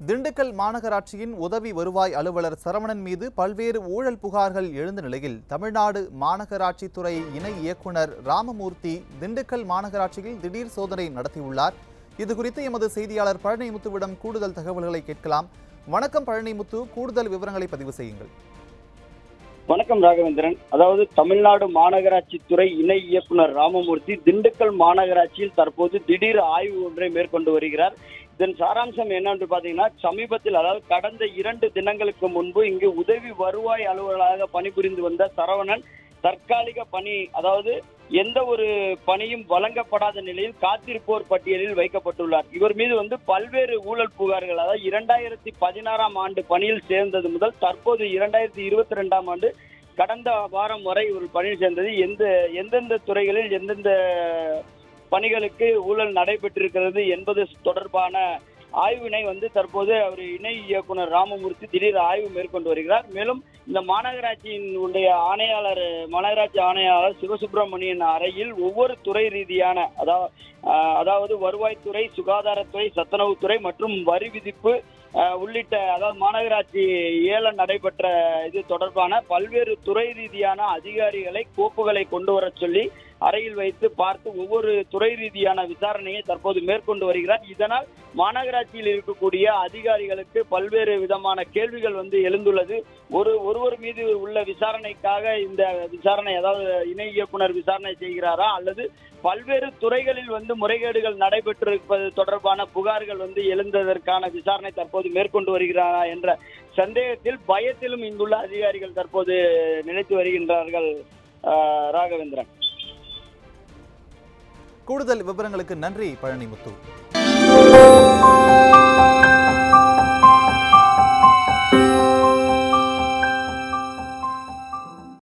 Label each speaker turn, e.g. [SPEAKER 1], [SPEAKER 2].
[SPEAKER 1] திண்டுக்கல் மாநகராட்சியின் உதவி வருவாய் அலுவலர் சரவணன் மீது பல்வேறு ஊழல் புகார்கள் எழுந்த நிலையில் தமிழ்நாடு மாநகராட்சி துறை இணை இயக்குனர் ராமமூர்த்தி திண்டுக்கல் மாநகராட்சியில் திடீர் சோதனை நடத்தியுள்ளார் இது குறித்து எமது செய்தியாளர் பழனிமுத்துவிடம் கூடுதல் தகவல்களை கேட்கலாம் வணக்கம் பழனிமுத்து கூடுதல் விவரங்களை பதிவு செய்யுங்கள்
[SPEAKER 2] வணக்கம் ராகவேந்திரன் அதாவது தமிழ்நாடு மாநகராட்சி துறை இணை இயக்குனர் ராமமூர்த்தி திண்டுக்கல் மாநகராட்சியில் தற்போது திடீர் ஆய்வு ஒன்றை மேற்கொண்டு வருகிறார் இதன் சாராம்சம் என்னன்னு பாத்தீங்கன்னா சமீபத்தில் அதாவது கடந்த இரண்டு தினங்களுக்கு முன்பு இங்கு உதவி வருவாய் அலுவலராக பணிபுரிந்து வந்த சரவணன் தற்காலிக பணி அதாவது எந்த ஒரு பணியும் வழங்கப்படாத நிலையில் காத்திருப்போர் பட்டியலில் வைக்கப்பட்டுள்ளார் இவர் மீது வந்து பல்வேறு ஊழல் புகார்கள் அதாவது இரண்டாயிரத்தி பதினாறாம் ஆண்டு பணியில் சேர்ந்தது முதல் தற்போது இரண்டாயிரத்தி இருபத்தி ரெண்டாம் ஆண்டு கடந்த வாரம் வரை இவர் பணியில் சேர்ந்தது எந்த எந்தெந்த துறைகளில் எந்தெந்த பணிகளுக்கு ஊழல் நடைபெற்றிருக்கிறது என்பது தொடர்பான ஆய்வினை வந்து தற்போது அவர் இணை இயக்குனர் ராமமூர்த்தி திடீர் ஆய்வு மேற்கொண்டு வருகிறார் மேலும் இந்த மாநகராட்சியின் உடைய ஆணையாளர் மாநகராட்சி ஆணையாளர் சிவசுப்பிரமணியன் அறையில் ஒவ்வொரு துறை ரீதியான அதாவது அதாவது வருவாய்த்துறை சுகாதாரத்துறை சத்துணவுத்துறை மற்றும் வரி விதிப்பு அஹ், உள்ளிட்ட அதாவது மாநகராட்சி ஏலம் நடைபெற்ற இது தொடர்பான பல்வேறு துறை ரீதியான அதிகாரிகளை கோப்புகளை கொண்டு வர சொல்லி அறையில் வைத்து பார்த்து ஒவ்வொரு துறை ரீதியான விசாரணையை தற்போது மேற்கொண்டு வருகிறார் இதனால் மாநகராட்சியில் இருக்கக்கூடிய அதிகாரிகளுக்கு பல்வேறு விதமான கேள்விகள் வந்து எழுந்துள்ளது ஒரு ஒருவர் மீது உள்ள விசாரணைக்காக இந்த விசாரணை அதாவது இணை இயக்குனர் விசாரணை செய்கிறாரா அல்லது பல்வேறு துறைகளில் வந்து முறைகேடுகள் நடைபெற்றிருப்பது தொடர்பான புகார்கள் வந்து எழுந்ததற்கான விசாரணை தற்போது மேற்கொண்டு வருகிறாரா என்ற சந்தேகத்தில் பயத்திலும் இங்குள்ள அதிகாரிகள் தற்போது நினைத்து வருகின்றார்கள் ஆஹ், ராகவேந்திரன்
[SPEAKER 1] கூடுதல் விவரங்களுக்கு நன்றி பழனிமுத்து